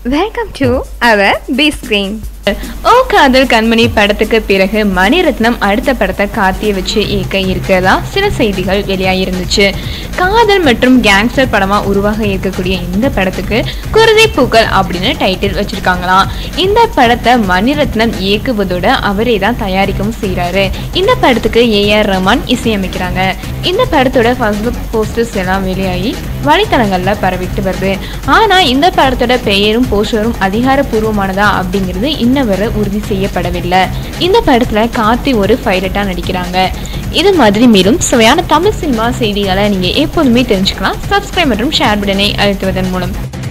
welcome to our B screen O Kadhal Kanmani படத்துக்கு பிறகு மணிரத்னம் அடுத்த படத்தை காத்திய வச்சு இயக்க இருக்கிறதா சில செய்திகள் வெளியாகிருந்துச்சு காதல் மற்றும் கேங்ஸ்டர் படமா உருவாக இருக்கக்கூடிய இந்த படத்துக்கு குருதி பூக்கள் அப்படின்னு டைட்டில் வச்சிருக்காங்களாம் இந்த படத்தை மணிரத்னம் இயக்குவதோட அவரே தான் தயாரிக்கவும் செய்கிறாரு இந்த படத்துக்கு ஏஆர் ரஹ்மான் இசையமைக்கிறாங்க இந்த படத்தோட ஃபர்ஸ்ட் லுக் போஸ்டர்ஸ் எல்லாம் வெளியாகி வலைத்தளங்களில் பரவிட்டு வருது ஆனால் இந்த படத்தோட பெயரும் போஸ்டரும் அதிகாரப்பூர்வமானதா அப்படிங்கிறது இன்ன வரை உறுதி செய்யப்படவில்லை இந்த படத்தில் கார்த்தி ஒரு பைலட்டாக நடிக்கிறாங்க இது மாதிரி மேலும் சுவையான தமிழ் சினிமா செய்திகளை நீங்கள் எப்போதுமே தெரிஞ்சுக்கலாம் சப்ஸ்கிரைப் மற்றும் ஷேர் பட்டனை அழுத்துவதன் மூலம்